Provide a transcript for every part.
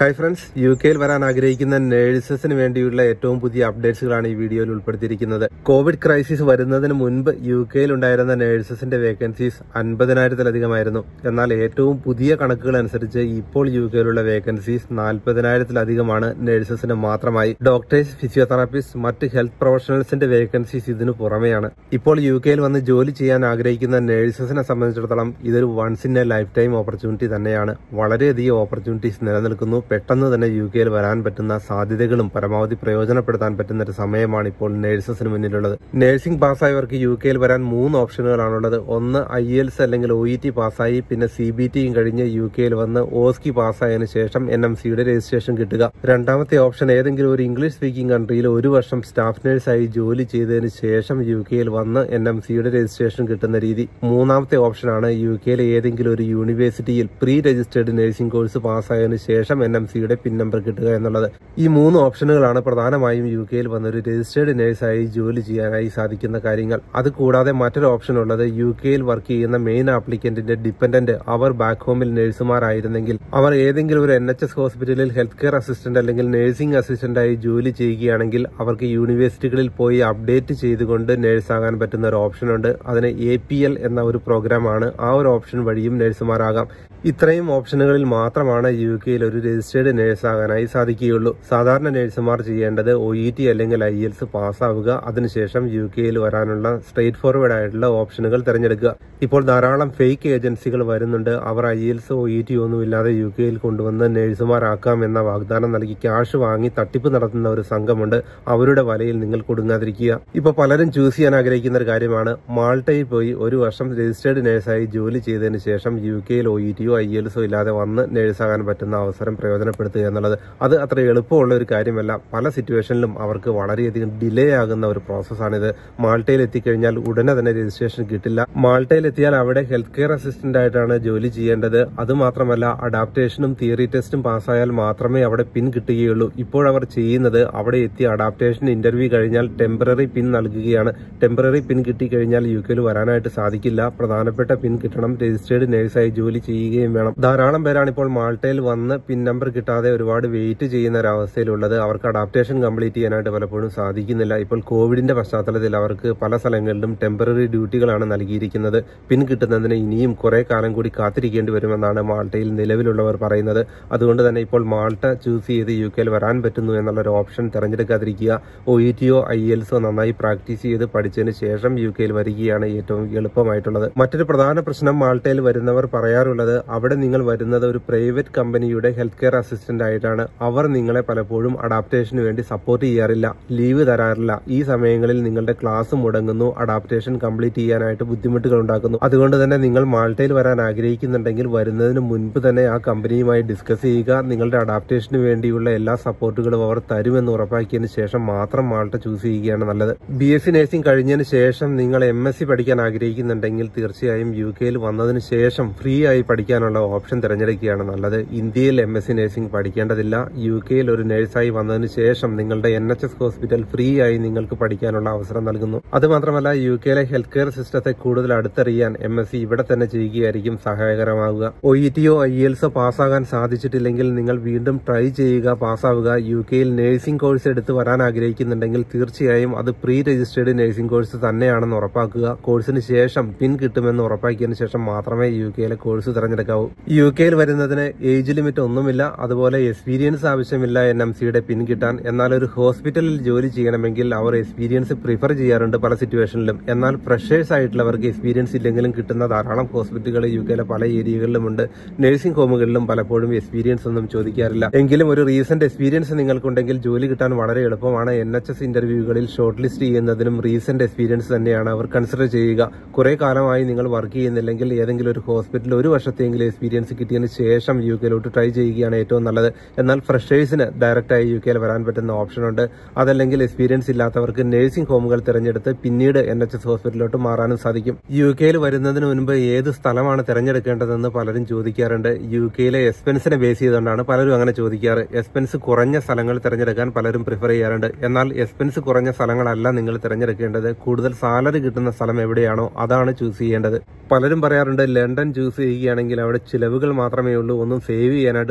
hi friends U കെയിൽ വരാൻ ആഗ്രഹിക്കുന്ന നേഴ്സസിന് വേണ്ടിയുള്ള ഏറ്റവും പുതിയ അപ്ഡേറ്റ്സുകളാണ് ഈ വീഡിയോയിൽ ഉൾപ്പെടുത്തിയിരിക്കുന്നത് കോവിഡ് ക്രൈസിസ് വരുന്നതിന് മുൻപ് യു കെയിൽ ഉണ്ടായിരുന്ന നേഴ്സസിന്റെ വേക്കൻസീസ് അൻപതിനായിരത്തിലധികമായിരുന്നു എന്നാൽ ഏറ്റവും പുതിയ കണക്കുകൾ അനുസരിച്ച് ഇപ്പോൾ യു കെയിലുള്ള വേക്കൻസീസ് നാൽപ്പതിനായിരത്തിലധികമാണ് നേഴ്സസിന് മാത്രമായി ഡോക്ടേഴ്സ് ഫിസിയോതെറാപ്പിസ്റ്റ് മറ്റ് ഹെൽത്ത് പ്രൊഫഷണൽസിന്റെ വേക്കൻസീസ് ഇതിനു പുറമെയാണ് ഇപ്പോൾ യു കെയിൽ വന്ന് ജോലി ചെയ്യാൻ ആഗ്രഹിക്കുന്ന നേഴ്സസിനെ സംബന്ധിച്ചിടത്തോളം ഇതൊരു once in a life time opportunity തന്നെയാണ് വളരെയധികം ഓപ്പർച്യൂണിറ്റീസ് നിലനിൽക്കുന്നു പെട്ടെന്ന് തന്നെ യു കെയിൽ വരാൻ പറ്റുന്ന സാധ്യതകളും പരമാവധി പ്രയോജനപ്പെടുത്താൻ പറ്റുന്ന ഒരു സമയമാണ് ഇപ്പോൾ നേഴ്സസിന് മുന്നിലുള്ളത് നഴ്സിംഗ് പാസ്സായവർക്ക് യു കെയിൽ വരാൻ മൂന്ന് ഓപ്ഷനുകളാണുള്ളത് ഒന്ന് ഐ എൽസ് അല്ലെങ്കിൽ ഒ ഇ ടി പാസ്സായി പിന്നെ സി ബി ടിയും കഴിഞ്ഞ് യു കെയിൽ വന്ന് ഓസ്കി പാസ്സായതിനു ശേഷം എൻ എം സിയുടെ രജിസ്ട്രേഷൻ കിട്ടുക രണ്ടാമത്തെ ഓപ്ഷൻ ഏതെങ്കിലും ഒരു ഇംഗ്ലീഷ് സ്പീക്കിംഗ് കൺട്രിയിൽ ഒരു വർഷം സ്റ്റാഫ് നഴ്സായി ജോലി ചെയ്തതിന് ശേഷം യു കെയിൽ വന്ന് എൻ എം സിയുടെ രജിസ്ട്രേഷൻ കിട്ടുന്ന രീതി മൂന്നാമത്തെ ഓപ്ഷനാണ് യു കെയിലെ ഏതെങ്കിലും ഒരു യൂണിവേഴ്സിറ്റിയിൽ പ്രീ രജിസ്റ്റേർഡ് നഴ്സിംഗ് കോഴ്സ് പാസ്സായതിനു ശേഷം എൻ എം സിയുടെ പിൻ നമ്പർ കിട്ടുക എന്നുള്ളത് ഈ മൂന്ന് ഓപ്ഷനുകളാണ് പ്രധാനമായും യു കെയിൽ വന്ന ഒരു രജിസ്റ്റേർഡ് നഴ്സായി ജോലി ചെയ്യാനായി സാധിക്കുന്ന കാര്യങ്ങൾ അത് കൂടാതെ മറ്റൊരു ഓപ്ഷൻ ഉള്ളത് യു കെയിൽ വർക്ക് ചെയ്യുന്ന മെയിൻ ആപ്ലിക്കന്റിന്റെ ഡിപ്പെൻഡന്റ് അവർ ബാക്ക് ഹോമിൽ നഴ്സുമാരായിരുന്നെങ്കിൽ അവർ ഏതെങ്കിലും ഒരു എൻ എച്ച് എസ് ഹോസ്പിറ്റലിൽ ഹെൽത്ത് കെയർ അസിസ്റ്റന്റ് അല്ലെങ്കിൽ നഴ്സിംഗ് അസിസ്റ്റന്റായി ജോലി ചെയ്യുകയാണെങ്കിൽ അവർക്ക് യൂണിവേഴ്സിറ്റികളിൽ പോയി അപ്ഡേറ്റ് ചെയ്തുകൊണ്ട് നഴ്സാകാൻ പറ്റുന്ന ഒരു ഓപ്ഷൻ ഉണ്ട് അതിന് എ പി എൽ എന്ന ഒരു പ്രോഗ്രാമാണ് ആ ഒരു ഓപ്ഷൻ വഴിയും നഴ്സുമാരാകാം ഇത്രയും ഓപ്ഷനുകളിൽ മാത്രമാണ് യു കെയിൽ ഒരു രജിസ്റ്റേർഡ് നഴ്സാകാനായി സാധിക്കുകയുള്ളൂ സാധാരണ നഴ്സുമാർ ചെയ്യേണ്ടത് ഒ ഇ ടി അല്ലെങ്കിൽ ഐ എൽസ് പാസ്സാവുക അതിനുശേഷം യു കെയിൽ വരാനുള്ള സ്ട്രേറ്റ് ഫോർവേഡ് ആയിട്ടുള്ള ഓപ്ഷനുകൾ തിരഞ്ഞെടുക്കുക ഇപ്പോൾ ധാരാളം ഫേക്ക് ഏജൻസികൾ വരുന്നുണ്ട് അവർ IELTS O E T ഒന്നുമില്ലാതെ യു കെയിൽ കൊണ്ടുവന്ന് നഴ്സുമാരാക്കാം എന്ന വാഗ്ദാനം നൽകി ക്യാഷ് വാങ്ങി തട്ടിപ്പ് നടത്തുന്ന ഒരു സംഘമുണ്ട് അവരുടെ വലയിൽ നിങ്ങൾ കൊടുങ്ങാതിരിക്കുക ഇപ്പൊ പലരും ചൂസ് ചെയ്യാൻ ആഗ്രഹിക്കുന്ന ഒരു കാര്യമാണ് മാൾട്ടയിൽ പോയി ഒരു വർഷം രജിസ്റ്റേർഡ് നഴ്സായി ജോലി ചെയ്തതിനു ശേഷം യു കെയിൽ ഒ ഇ ടിയോ ഐ എൽസോ ഇല്ലാതെ വന്ന് നഴ്സാകാൻ പറ്റുന്ന അവസരം പ്രയോജനപ്പെടുത്തുക എന്നുള്ളത് അത് അത്ര എളുപ്പമുള്ള ഒരു കാര്യമല്ല പല സിറ്റുവേഷനിലും അവർക്ക് വളരെയധികം ഡിലേ ആകുന്ന ഒരു പ്രോസസ്സാണിത് മാൾട്ടയിൽ എത്തിക്കഴിഞ്ഞാൽ ഉടനെ തന്നെ രജിസ്ട്രേഷൻ കിട്ടില്ല മാൾട്ടയിൽ എത്തിയാൽ അവിടെ ഹെൽത്ത് കെയർ അസിസ്റ്റന്റ് ആയിട്ടാണ് ജോലി ചെയ്യേണ്ടത് അതുമാത്രമല്ല അഡാപ്റ്റേഷനും തിയറി ടെസ്റ്റും പാസ്സായാൽ മാത്രമേ അവിടെ പിൻ കിട്ടുകയുള്ളൂ ഇപ്പോൾ അവർ ചെയ്യുന്നത് അവിടെ എത്തി അഡാപ്റ്റേഷൻ ഇന്റർവ്യൂ കഴിഞ്ഞാൽ ടെമ്പററി പിൻ നൽകുകയാണ് ടെമ്പററി പിൻ കിട്ടിക്കഴിഞ്ഞാൽ യു കെയിൽ വരാനായിട്ട് സാധിക്കില്ല പ്രധാനപ്പെട്ട പിൻ കിട്ടണം രജിസ്റ്റേർഡ് നഴ്സായി ജോലി ചെയ്യുകയും വേണം ധാരാളം പേരാണ് ഇപ്പോൾ മാൾട്ടയിൽ വന്ന് പിൻ നമ്പർ കിട്ടാതെ ഒരുപാട് വെയിറ്റ് ചെയ്യുന്ന ഒരു അവസ്ഥയിലുള്ളത് അവർക്ക് അഡാപ്റ്റേഷൻ കംപ്ലീറ്റ് ചെയ്യാനായിട്ട് പലപ്പോഴും സാധിക്കുന്നില്ല ഇപ്പോൾ കോവിഡിന്റെ പശ്ചാത്തലത്തിൽ അവർക്ക് പല സ്ഥലങ്ങളിലും ടെമ്പററി ഡ്യൂട്ടികളാണ് നൽകിയിരിക്കുന്നത് പിൻ കിട്ടുന്നതിന് ഇനിയും കുറെ കാലം കൂടി കാത്തിരിക്കേണ്ടി വരുമെന്നാണ് മാൾട്ടയിൽ നിലവിലുള്ളവർ പറയുന്നത് അതുകൊണ്ട് തന്നെ ഇപ്പോൾ മാൾട്ട ചൂസ് ചെയ്ത് യു കെയിൽ വരാൻ പറ്റുന്നു എന്നുള്ള ഒരു ഓപ്ഷൻ തിരഞ്ഞെടുക്കാതിരിക്കുക ഒ ഇ ടിയോ ഐ എൽസോ നന്നായി പ്രാക്ടീസ് ചെയ്ത് പഠിച്ചതിന് ശേഷം യു കെയിൽ വരികയാണ് ഏറ്റവും എളുപ്പമായിട്ടുള്ളത് മറ്റൊരു പ്രധാന പ്രശ്നം മാൾട്ടയിൽ വരുന്നവർ പറയാറുള്ളത് അവിടെ നിങ്ങൾ വരുന്നത് ഒരു പ്രൈവറ്റ് കമ്പനിയുടെ ഹെൽത്ത് കെയർ അസിസ്റ്റന്റ് ആയിട്ടാണ് അവർ നിങ്ങളെ പലപ്പോഴും അഡാപ്റ്റേഷന് വേണ്ടി സപ്പോർട്ട് ചെയ്യാറില്ല ലീവ് തരാറില്ല ഈ സമയങ്ങളിൽ നിങ്ങളുടെ ക്ലാസ് മുടങ്ങുന്നു അഡാപ്റ്റേഷൻ കംപ്ലീറ്റ് ചെയ്യാനായിട്ട് ബുദ്ധിമുട്ടുകൾ ഉണ്ടാക്കുന്നു അതുകൊണ്ട് തന്നെ നിങ്ങൾ മാൾട്ടയിൽ വരാൻ ആഗ്രഹിക്കുന്നുണ്ടെങ്കിൽ വരുന്നതിന് മുൻപ് തന്നെ ആ കമ്പനിയുമായി ഡിസ്കസ് ചെയ്യുക നിങ്ങളുടെ അഡാപ്റ്റേഷന് വേണ്ടിയുള്ള എല്ലാ സപ്പോർട്ടുകളും അവർ തരുമെന്ന് ഉറപ്പാക്കിയതിന് ശേഷം മാത്രം മാൾട്ട ചൂസ് ചെയ്യുകയാണ് നല്ലത് ബി എസ് സി നഴ്സിംഗ് കഴിഞ്ഞതിന് ശേഷം നിങ്ങൾ എം എസ് സി പഠിക്കാൻ ആഗ്രഹിക്കുന്നുണ്ടെങ്കിൽ തീർച്ചയായും യു കെയിൽ വന്നതിന് ശേഷം ഫ്രീ ആയി പഠിക്കാനുള്ള ഓപ്ഷൻ തിരഞ്ഞെടുക്കുകയാണ് നല്ലത് ഇന്ത്യയിൽ എം എസ് സി നഴ്സിംഗ് പഠിക്കേണ്ടതില്ല യു കെയിൽ ഒരു നഴ്സായി വന്നതിന് ശേഷം നിങ്ങളുടെ N H S hospital free ആയി നിങ്ങൾക്ക് പഠിക്കാനുള്ള അവസരം നൽകുന്നു അതുമാത്രമല്ല യു കെയിലെ ഹെൽത്ത് കെയർ സിസ്റ്റത്തെ കൂടുതൽ അടുത്തറിയാൻ എം എസ് സി ഇവിടെ തന്നെ ചെയ്യുകയായിരിക്കും സഹായകരമാവുക ഒ ഇ ടിയോ ഐ എൽസോ പാസ്സാകാൻ സാധിച്ചിട്ടില്ലെങ്കിൽ നിങ്ങൾ വീണ്ടും ട്രൈ ചെയ്യുക പാസ്സാവുക യു കെയിൽ നഴ്സിംഗ് കോഴ്സ് എടുത്ത് വരാൻ ആഗ്രഹിക്കുന്നുണ്ടെങ്കിൽ തീർച്ചയായും അത് പ്രീ രജിസ്റ്റേർഡ് നഴ്സിംഗ് കോഴ്സ് തന്നെയാണെന്ന് ഉറപ്പാക്കുക കോഴ്സിന് ശേഷം പിൻ കിട്ടുമെന്ന് ഉറപ്പാക്കിയതിനു ശേഷം മാത്രമേ യു കെയിലെ കോഴ്സ് തിരഞ്ഞെടുക്കാവൂ യു കെയിൽ വരുന്നതിന് ഏജ് ലിമിറ്റ് ഒന്നുമില്ല അതുപോലെ എക്സ്പീരിയൻസ് ആവശ്യമില്ല എൻ എം സിയുടെ പിൻ കിട്ടാൻ എന്നാൽ ഒരു ഹോസ്പിറ്റലിൽ ജോലി ചെയ്യണമെങ്കിൽ അവർ എക്സ്പീരിയൻസ് പ്രിഫർ ചെയ്യാറുണ്ട് പല സിറ്റുവേഷനിലും എന്നാൽ ഫ്രഷേഴ്സ് ആയിട്ടുള്ളവർക്ക് എക്സ്പീരിയൻസ് ഇല്ലെങ്കിലും കിട്ടുന്ന ധാരാളം ഹോസ്പിറ്റലുകൾ യു കെയിലെ പല ഏരിയകളിലുമുണ്ട് നഴ്സിംഗ് ഹോമുകളിലും പലപ്പോഴും എക്സ്പീരിയൻസ് ഒന്നും ചോദിക്കാറില്ല എങ്കിലും ഒരു റീസെന്റ് എക്സ്പീരിയൻസ് നിങ്ങൾക്കുണ്ടെങ്കിൽ ജോലി കിട്ടാൻ വളരെ എളുപ്പമാണ് എൻ എച്ച് എസ് ഇന്റർവ്യൂകളിൽ ഷോർട്ട് ലിസ്റ്റ് ചെയ്യുന്നതിനും റീസെന്റ് എക്സ്പീരിയൻസ് തന്നെയാണ് അവർ കൺസിഡർ ചെയ്യുക കുറെ കാലമായി നിങ്ങൾ വർക്ക് ചെയ്യുന്നില്ലെങ്കിൽ ഏതെങ്കിലും ഒരു ഹോസ്പിറ്റലിൽ ഒരു വർഷത്തെങ്കിലും എക്സ്പീരിയൻസ് കിട്ടിയതിന് ശേഷം യു കെയിലോട്ട് ട്രൈ ചെയ്യുകയാണ് ഏറ്റവും നല്ലത് എന്നാൽ ഫ്രഷേഴ്സിന് ഡയറക്റ്റായി യു കെയിൽ വരാൻ പറ്റുന്ന ഓപ്ഷൻ ഉണ്ട് അതല്ലെങ്കിൽ എക്സ്പീരിയൻസ് ഇല്ലാത്തവർക്ക് നഴ്സിംഗ് ഹോമുകൾ തിരഞ്ഞെടുത്ത് പിന്നീട് എൻ എച്ച് എസ് ഹോസ്പിറ്റലിലോട്ട് മാറാനും സാധിക്കും യു കെയിൽ വരുന്നതിന് മുൻപ് ഏത് സ്ഥലമാണ് തിരഞ്ഞെടുക്കേണ്ടതെന്ന് പലരും ചോദിക്കാറുണ്ട് യു കെയിലെ എക്സ്പെൻസിനെ ബേസ് ചെയ്തുകൊണ്ടാണ് പലരും അങ്ങനെ ചോദിക്കാറ് എക്സ്പെൻസ് കുറഞ്ഞ സ്ഥലങ്ങൾ തിരഞ്ഞെടുക്കാൻ പലരും പ്രിഫർ ചെയ്യാറുണ്ട് എന്നാൽ എക്സ്പെൻസ് കുറഞ്ഞ സ്ഥലങ്ങളല്ല നിങ്ങൾ തിരഞ്ഞെടുക്കേണ്ടത് കൂടുതൽ സാലറി കിട്ടുന്ന സ്ഥലം എവിടെയാണോ അതാണ് ചൂസ് ചെയ്യേണ്ടത് പലരും പറയാറുണ്ട് ലണ്ടൻ ചൂസ് ചെയ്യുകയാണെങ്കിൽ അവിടെ ചിലവുകൾ മാത്രമേ ഉള്ളൂ ഒന്നും സേവ് ചെയ്യാനായിട്ട് സാധിക്കില്ല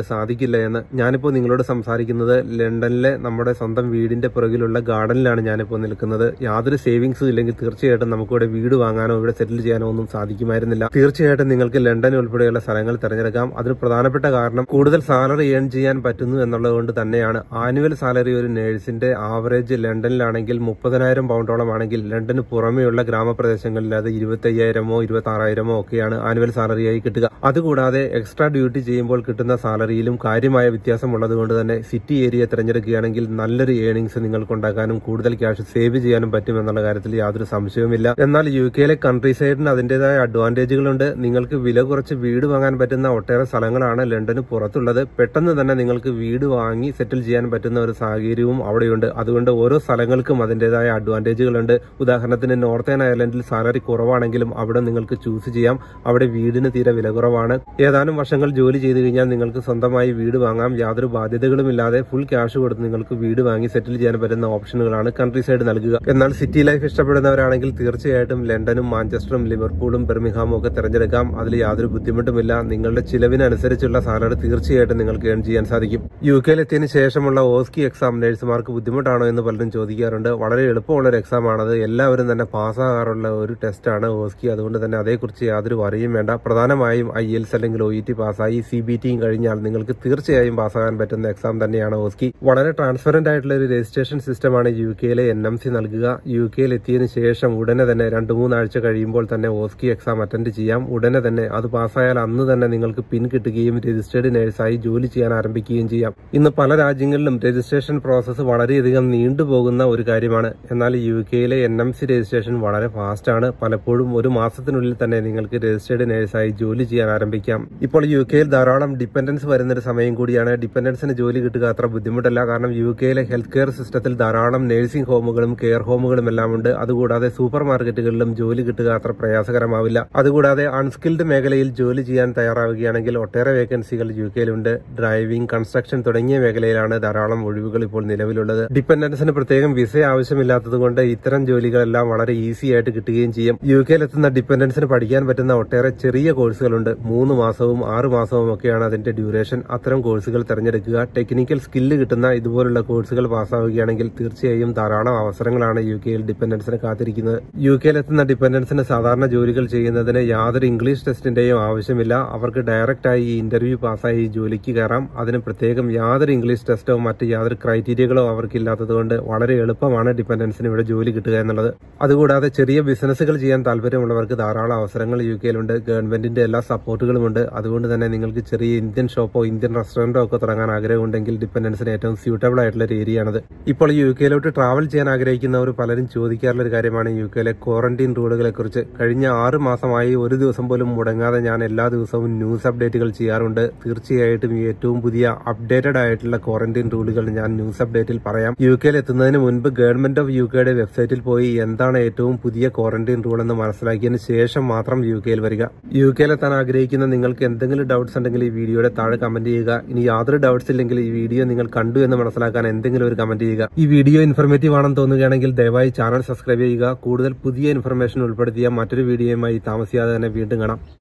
സാധിക്കില്ല എന്ന് ഞാനിപ്പോൾ നിങ്ങളോട് സംസാരിക്കുന്നത് ലണ്ടനിലെ നമ്മുടെ സ്വന്തം വീടിന്റെ പുറകിലുള്ള ഗാർഡനിലാണ് ഞാനിപ്പോൾ നിൽക്കുന്നത് യാതൊരു സേവിങ്സും ഇല്ലെങ്കിൽ തീർച്ചയായിട്ടും നമുക്കിവിടെ വീട് വാങ്ങാനോ ഇവിടെ സെറ്റിൽ ചെയ്യാനോ ഒന്നും സാധിക്കുമായിരുന്നില്ല തീർച്ചയായിട്ടും നിങ്ങൾക്ക് ലണ്ടൻ ഉൾപ്പെടെയുള്ള സ്ഥലങ്ങൾ തിരഞ്ഞെടുക്കാം അതിന് പ്രധാനപ്പെട്ട കാരണം കൂടുതൽ സാലറി ഏൺ ചെയ്യാൻ പറ്റുന്നു എന്നുള്ളത് കൊണ്ട് തന്നെയാണ് ആനുവൽ സാലറി ഒരു നേഴ്സിന്റെ ആവറേജ് ലണ്ടനിലാണെങ്കിൽ മുപ്പതിനായിരം പൗണ്ടോളം ആണെങ്കിൽ ലണ്ടന് പുറമെയുള്ള ഗ്രാമപ്രദേശങ്ങളിൽ അത് ഇരുപത്തി അയ്യായിരമോ ഇരുപത്തി ആറായിരമോ ഒക്കെയാണ് ആനുവൽ സാലറിയായി കിട്ടുക അതുകൂടാതെ എക്സ്ട്രാ ഡ്യൂട്ടി ചെയ്യുമ്പോൾ കിട്ടുന്ന സാലറിയിലും കാര്യമായ വ്യത്യാസമുള്ളത് കൊണ്ട് തന്നെ സിറ്റി ഏരിയ തിരഞ്ഞെടുക്കുകയാണെങ്കിൽ നല്ലൊരു ഏണിംഗ്സ് നിങ്ങൾക്ക് ഉണ്ടാക്കാനും കൂടുതൽ ക്യാഷ് സേവ് ചെയ്യാനും പറ്റും എന്നുള്ള കാര്യത്തിൽ യാതൊരു സംശയവുമില്ല എന്നാൽ യു കെയിലെ കൺട്രി സൈഡിന് അതിന്റേതായ അഡ്വാൻറ്റേജുകളുണ്ട് നിങ്ങൾക്ക് വില കുറച്ച് വീട് വാങ്ങാൻ പറ്റുന്ന ഒട്ടേറെ സ്ഥലങ്ങളാണ് ലണ്ടന് പുറത്തുള്ളത് പെട്ടെന്ന് തന്നെ നിങ്ങൾക്ക് വീട് വാങ്ങി സെറ്റിൽ ചെയ്യാൻ പറ്റുന്ന ഒരു സാഹചര്യവും അവിടെയുണ്ട് അതുകൊണ്ട് ഓരോ സ്ഥലങ്ങൾക്കും അതിന്റേതായ അഡ്വാൻറ്റേജുകളുണ്ട് ഉദാഹരണത്തിന് നോർത്തേൺ അയർലൻഡിൽ സാലറി കുറവാണെങ്കിലും അവിടെ നിങ്ങൾക്ക് ചൂസ് ചെയ്യാം അവിടെ വീടിന് തീരെ വില കുറവാണ് ഏതാനും വർഷങ്ങൾ ജോലി ചെയ്തു കഴിഞ്ഞാൽ നിങ്ങൾക്ക് സ്വന്തമായി വീട് വാങ്ങാം യാതൊരു ബാധ്യതകളും ഇല്ലാതെ ഫുൾ ക്യാഷ് കൊടുത്ത് നിങ്ങൾക്ക് വീട് വാങ്ങി സെറ്റിൽ ചെയ്യാൻ പറ്റുന്ന ഓപ്ഷനുകളാണ് കൺട്രി സൈഡ് നൽകുക എന്നാൽ സിറ്റി ലൈഫ് ഇഷ്ടപ്പെടുന്നവരാണെങ്കിൽ തീർച്ചയായിട്ടും ലണ്ടനും മാഞ്ചസ്റ്ററും ലിവർപൂളും ബെർമിഹാമും ഒക്കെ തിരഞ്ഞെടുക്കാം അതിൽ യാതൊരു ബുദ്ധിമുട്ടുമില്ല നിങ്ങളുടെ ചിലവിനനുസരിച്ചുള്ള സാലറി തീർച്ചയായിട്ടും നിങ്ങൾക്ക് ഏൺ ചെയ്യാൻ സാധിക്കും യു കെയിൽ എത്തിയതിനു ശേഷമുള്ള ഓസ്കി എക്സാം നഴ്സുമാർക്ക് ബുദ്ധിമുട്ടാണോ എന്ന് പലരും ചോദിക്കാറുണ്ട് വളരെ എളുപ്പമുള്ള ഒരു എക്സാം ആണത് എല്ലാവരും തന്നെ പാസ്സാകാറുള്ള ഒരു ടെസ്റ്റാണ് ഓസ്കി അതുകൊണ്ട് തന്നെ അതേക്കുറിച്ച് യാതൊരു വറിയും വേണ്ട പ്രധാനമായും ഐ എൽസ് അല്ലെങ്കിൽ ഒ ഇ ടി പാസ്സായി സി ബി ടിയും കഴിഞ്ഞാൽ നിങ്ങൾക്ക് തീർച്ചയായും പാസ്സാകാൻ പറ്റുന്ന എക്സാം തന്നെയാണ് ഓസ്കി വളരെ ട്രാൻസ്പെറന്റ് ആയിട്ടുള്ള ഒരു രജിസ്ട്രേഷൻ സിസ്റ്റമാണ് യു കെയിലെ എൻ എം സി നൽകുക യു കെയിൽ എത്തിയതിനു ശേഷം ഉടനെ തന്നെ രണ്ട് മൂന്നാഴ്ച കഴിയുമ്പോൾ തന്നെ ഓസ്കി എക്സാം അറ്റൻഡ് ചെയ്യാം ഉടനെ തന്നെ അത് പാസ്സായാൽ അന്ന് തന്നെ നിങ്ങൾക്ക് പിൻ കിട്ടുകയും രജിസ്റ്റേർഡ് നഴ്സായി ജോലി ചെയ്യാൻ ആരംഭിക്കുകയും ചെയ്യാം ഇന്ന് പല രാജ്യങ്ങളിലും രജിസ്ട്രേഷൻ പ്രോസസ്സ് വളരെയധികം നീണ്ടുപോകുന്ന ഒരു കാര്യമാണ് എന്നാൽ യു കെയിലെ എൻ എം സി രജിസ്ട്രേഷൻ വളരെ ഫാസ്റ്റ് ആണ് പലപ്പോഴും ഒരു മാസത്തിനുള്ളിൽ തന്നെ നിങ്ങൾക്ക് രജിസ്റ്റേർഡ് നഴ്സായി ജോലി ചെയ്യാൻ ആരംഭിക്കാം ഇപ്പോൾ യു കെയിൽ ധാരാളം ഡിപ്പെൻഡൻസ് വരുന്ന ഒരു സമയം കൂടിയാണ് ഡിപ്പെൻഡൻസിന് ജോലി കിട്ടുക അത്ര ബുദ്ധിമുട്ടല്ല കാരണം യു കെയിലെ ഹെൽത്ത് കെയർ സിസ്റ്റത്തിൽ ധാരാളം നഴ്സിംഗ് ഹോമുകളും കെയർ ഹോമുകളും എല്ലാം ഉണ്ട് അതുകൂടാതെ സൂപ്പർ മാർക്കറ്റുകളിലും ജോലി കിട്ടുക അത്ര പ്രയാസകരമാവില്ല അതുകൂടാതെ അൺസ്കിൽഡ് മേഖലയിൽ ജോലി ചെയ്യാൻ തയ്യാറാവുകയാണെങ്കിൽ ഒട്ടേറെ വേക്കൻസികൾ യു കെയിലുണ്ട് ഡ്രൈവിംഗ് കൺസ്ട്രക്ഷൻ തുടങ്ങിയ മേഖലയിലാണ് ധാരാളം ഒഴിവുകൾ ഇപ്പോൾ നിലവിലുള്ളത് ഡിപ്പെൻഡൻസിന് പ്രത്യേകം വിസ ആവശ്യമില്ലാത്തതുകൊണ്ട് ഇത്തരം ജോലികളെല്ലാം വളരെ ഈസി ആയിട്ട് കിട്ടുകയും ചെയ്യും യു കെയിലെത്തുന്ന ഡിപ്പെൻഡൻസിന് പഠിക്കാൻ പറ്റുന്ന ഒട്ടേറെ ചെറിയ കോഴ്സുകളുണ്ട് മൂന്ന് മാസവും ആറ് മാസവും ഒക്കെയാണ് അതിന്റെ ഡ്യൂറേഷൻ അത്തരം കോഴ്സുകൾ തിരഞ്ഞെടുക്കുക ടെക്നിക്കൽ സ്കില്ല് കിട്ടുന്ന ഇതുപോലുള്ള കോഴ്സുകൾ പാസ്സാവുകയാണെങ്കിൽ തീർച്ചയായും ധാരാളം അവസരങ്ങളാണ് യു കെയിൽ ഡിപ്പെൻഡൻസിന് കാത്തിരിക്കുന്നത് യു കെയിലെത്തുന്ന ഡിപ്പെൻഡൻസിന് സാധാരണ ജോലികൾ ചെയ്യുന്നതിന് യാതൊരു ഇംഗ്ലീഷ് ടെസ്റ്റിന്റെയും ആവശ്യമില്ല അവർക്ക് ഡയറക്റ്റ് ആയി ഈ ഇന്റർവ്യൂ പാസ്സായി ഈ ജോലിക്ക് കയറാം അതിന് പ്രത്യേകം യാതൊരു ഇംഗ്ലീഷ് ടെസ്റ്റോ മറ്റ് യാതൊരു ക്രൈറ്റീരിയകളോ അവർക്കില്ലാത്തതുകൊണ്ട് വളരെ എളുപ്പമാണ് ഡിപ്പെൻഡൻസിന് ഇവിടെ ജോലി കിട്ടുക എന്നുള്ളത് അതുകൂടാതെ ചെറിയ ബിസിനസ്സുകൾ ചെയ്യാൻ താല്പര്യമുള്ളവർക്ക് ധാരാളം അവസരങ്ങൾ യു കെയിലുണ്ട് ഗവൺമെന്റിന്റെ എല്ലാ സപ്പോർട്ടുകളുമുണ്ട് അതുകൊണ്ട് തന്നെ നിങ്ങൾക്ക് ചെറിയ ഇന്ത്യൻ ഷോപ്പോ ഇന്ത്യൻ റെസ്റ്റോറന്റോ ഒക്കെ തുടങ്ങാൻ ആഗ്രഹമുണ്ടെങ്കിൽ ഡിപ്പെൻഡൻസിന് ഏറ്റവും സ്യൂട്ടബിൾ ആയിട്ടുള്ള ഒരു ഏരിയ ആണത് ഇപ്പോൾ യു കെയിലോട്ട് ട്രാവൽ ചെയ്യാൻ ആഗ്രഹിക്കുന്നവർ പലരും ചോദിക്കാറുള്ള ഒരു കാര്യമാണ് യു കെയിലെ ക്വാറന്റീൻ റൂളുകളെ കുറിച്ച് കഴിഞ്ഞ ആറ് മാസമായി ഒരു ദിവസം പോലും മുടങ്ങാതെ ഞാൻ എല്ലാ ദിവസവും ന്യൂസ് അപ്ഡേറ്റുകൾ ചെയ്യാറുണ്ട് തീർച്ചയായിട്ടും ഈ ഏറ്റവും പുതിയ അപ്ഡേറ്റഡ് ആയിട്ടുള്ള ക്വാറന്റീൻ റൂളുകൾ ഞാൻ ന്യൂസ് അപ്ഡേറ്റിൽ പറയാം യു കെയിൽ എത്തുന്നതിന് മുൻപ് ഗവൺമെന്റ് ഓഫ് യു കെയുടെ വെബ്സൈറ്റിൽ പോയി എന്താണ് ഏറ്റവും പുതിയ ക്വാറന്റീൻ റൂൾ എന്ന് മനസ്സിലാക്കിയതിന് ശേഷം മാത്രം യു കെയിൽ വരിക യു കെയിലെത്താൻ ആഗ്രഹിക്കുന്ന നിങ്ങൾക്ക് എന്തെങ്കിലും ഡൗട്ട്സ് ഉണ്ടെങ്കിൽ ഈ വീഡിയോയുടെ താഴെ കമന്റ് ചെയ്യുക ഇനി യാതൊരു ഡൗട്ട്സ് ഇല്ലെങ്കിൽ ഈ വീഡിയോ നിങ്ങൾ കണ്ടു എന്ന് മനസ്സിലാക്കാൻ എന്തെങ്കിലും ഒരു കമന്റ് ചെയ്യുക ഈ വീഡിയോ ഇൻഫർമേറ്റീവ് ആണെന്ന് തോന്നുകയാണെങ്കിൽ ദയവായി ചാനൽ സബ്സ്ക്രൈബ് ചെയ്യുക കൂടുതൽ പുതിയ ഇൻഫർമേഷൻ ഉൾപ്പെടുത്തിയ മറ്റൊരു വീഡിയോയുമായി താമസിയാതെ തന്നെ വീണ്ടും കാണാം